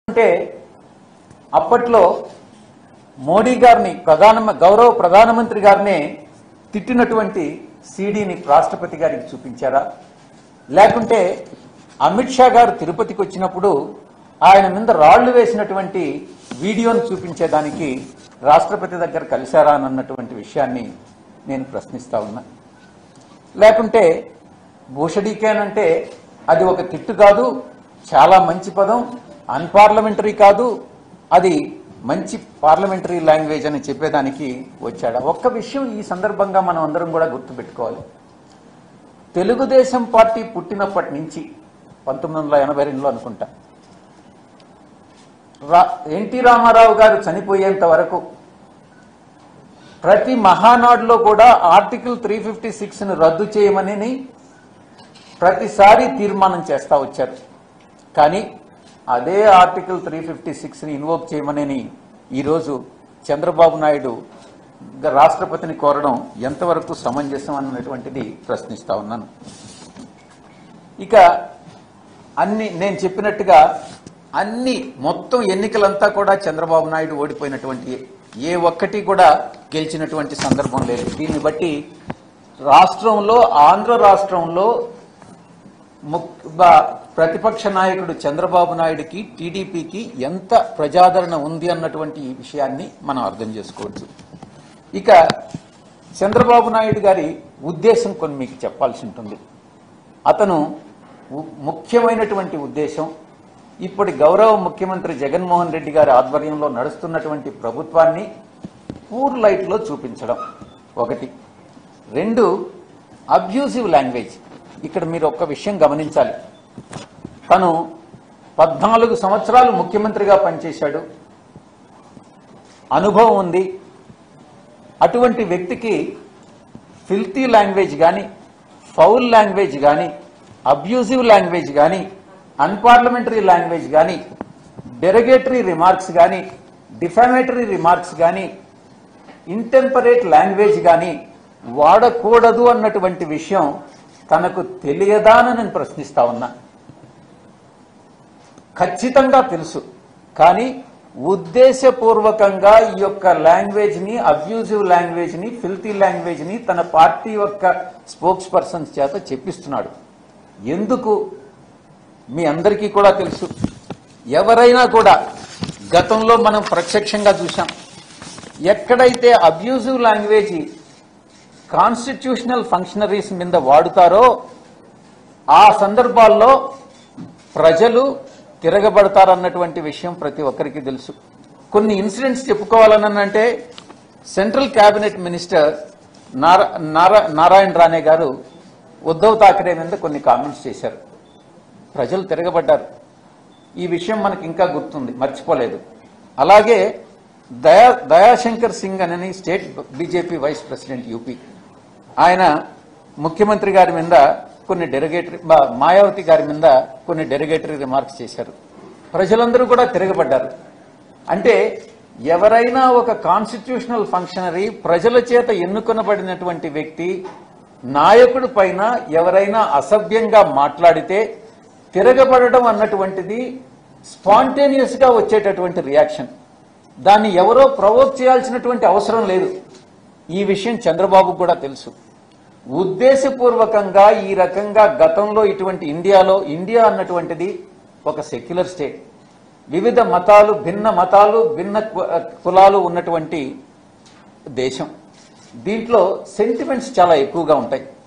అంటే అప్పట్లో మోడీ గారిని ప్రధాన గౌరవ ప్రధానమంత్రి గారినే తిట్టినటువంటి సీడీని రాష్ట్రపతి గారికి చూపించారా లేకుంటే అమిత్ షా గారు తిరుపతికి వచ్చినప్పుడు ఆయన మీద రాళ్లు వేసినటువంటి వీడియోను చూపించేదానికి రాష్ట్రపతి దగ్గర కలిశారా అన్నటువంటి విషయాన్ని నేను ప్రశ్నిస్తా ఉన్నా లేకుంటే భూషడీకేన్ అంటే అది ఒక తిట్టు కాదు చాలా మంచి పదం అన్పార్లమెంటరీ కాదు అది మంచి పార్లమెంటరీ లాంగ్వేజ్ అని చెప్పేదానికి వచ్చాడు ఒక్క విషయం ఈ సందర్భంగా మనం అందరం కూడా గుర్తుపెట్టుకోవాలి తెలుగుదేశం పార్టీ పుట్టినప్పటి నుంచి పంతొమ్మిది వందల ఎనభై రెండులో అనుకుంటా రా ఎన్టీ రామారావు గారు చనిపోయేంత వరకు ప్రతి మహానాడులో కూడా ఆర్టికల్ త్రీ ఫిఫ్టీ సిక్స్ను రద్దు చేయమని ప్రతిసారి తీర్మానం చేస్తా వచ్చారు కానీ అదే ఆర్టికల్ త్రీ ఫిఫ్టీ సిక్స్ని ఇన్వోక్ చేయమని ఈరోజు చంద్రబాబు నాయుడు గ- రాష్ట్రపతిని కోరడం ఎంతవరకు సమంజసం అన్నటువంటిది ప్రశ్నిస్తా ఉన్నాను ఇక అన్ని నేను చెప్పినట్టుగా అన్ని మొత్తం ఎన్నికలంతా కూడా చంద్రబాబు నాయుడు ఓడిపోయినటువంటి ఏ ఒక్కటి కూడా గెలిచినటువంటి సందర్భం లేదు దీన్ని బట్టి రాష్ట్రంలో ఆంధ్ర రాష్ట్రంలో ముక్- బ- ప్రతిపక్ష నాయకుడు చంద్రబాబు నాయుడుకి టీడీపీకి ఎంత ప్రజాదరణ ఉంది అన్నటువంటి ఈ విషయాన్ని మనం అర్థం చేసుకోవచ్చు ఇక చంద్రబాబు నాయుడు గారి ఉద్దేశం కొన్ని మీకు చెప్పాల్సి ఉంటుంది అతను ఉ- ముఖ్యమైనటువంటి ఉద్దేశం ఇప్పటి గౌరవ ముఖ్యమంత్రి జగన్మోహన్ రెడ్డి గారి ఆధ్వర్యంలో నడుస్తున్నటువంటి ప్రభుత్వాన్ని పూర్ లైట్లో చూపించడం ఒకటి రెండు అబ్యూజివ్ లాంగ్వేజ్ ఇక్కడ మీరు ఒక్క విషయం గమనించాలి తను పద్నాలుగు సంవత్సరాలు ముఖ్యమంత్రిగా పనిచేశాడు అనుభవం ఉంది అటువంటి వ్యక్తికి ఫిల్తీ లాంగ్వేజ్ కానీ ఫౌల్ లాంగ్వేజ్ కానీ అబ్యూజివ్ లాంగ్వేజ్ కానీ అన్పార్లమెంటరీ లాంగ్వేజ్ కానీ డెరగేటరీ రిమార్క్స్ కానీ డిఫామేటరీ రిమార్క్స్ కానీ ఇంటెంపరేట్ లాంగ్వేజ్ కానీ వాడకూడదు అన్నటువంటి విషయం తనకు తెలియదా అని నేను ప్రశ్నిస్తా ఉన్నా ఖచ్చితంగా తెలుసు కానీ ఉద్దేశపూర్వకంగా ఈ యొక్క లాంగ్వేజ్ ని అబ్యూజివ్ లాంగ్వేజ్ ని ఫిల్తీ లాంగ్వేజ్ ని తన పార్టీ యొక్క స్పోక్స్ పర్సన్స్ చేత చెప్పిస్తున్నాడు ఎందుకు మీ అందరికీ కూడా తెలుసు ఎవరైనా కూడా గతంలో మనం ప్రత్యక్షంగా చూసాం ఎక్కడైతే అబ్యూజివ్ లాంగ్వేజ్ కాన్స్టిట్యూషనల్ ఫంక్షనరీస్ మీద వాడుతారో ఆ సందర్భాల్లో ప్రజలు తిరగబడతారన్నటువంటి విషయం ప్రతి ఒక్కరికి తెలుసు కొన్ని ఇన్సిడెంట్స్ చెప్పుకోవాలనంటే central cabinet minister Nara Nara Narayana Rane గారు ఉద్ధవ్ ఠాకరే మీద కొన్ని కామెంట్స్ చేశారు ప్రజలు తిరగబడ్డారు ఈ విషయం మనకి ఇంకా గుర్తుంది మర్చిపోలేదు అలాగే దయా దయాశంకర్ సింగ్ అని state BJP vice president UP ఆయన ముఖ్యమంత్రి గారి మీద కొన్ని డెరగేటరీ మాయావతి గారి మీద కొన్ని డెరగేటరీ రిమార్క్స్ చేశారు ప్రజలందరూ కూడా తిరగబడ్డారు అంటే ఎవరైనా ఒక కాన్స్టిట్యూషనల్ ఫంక్షనరీ ప్రజల చేత ఎన్నుకొనబడినటువంటి వ్యక్తి నాయకుడి పైన ఎవరైనా అసభ్యంగా మాట్లాడితే తిరగబడడం అన్నటువంటిది స్పాంటేనియస్ గా వచ్చేటటువంటి రియాక్షన్ దాన్ని ఎవరో ప్రవోక్ చేయాల్సినటువంటి అవసరం లేదు ఈ విషయం చంద్రబాబు కూడా తెలుసు ఉద్దేశపూర్వకంగా ఈ రకంగా గతంలో ఇటువంటి ఇండియాలో ఇండియా అన్నటువంటిది ఒక సెక్యులర్ స్టేట్ వివిధ మతాలు భిన్న మతాలు భిన్న కు- కులాలు ఉన్నటువంటి దేశం దీంట్లో సెంటిమెంట్స్ చాలా ఎక్కువగా ఉంటాయి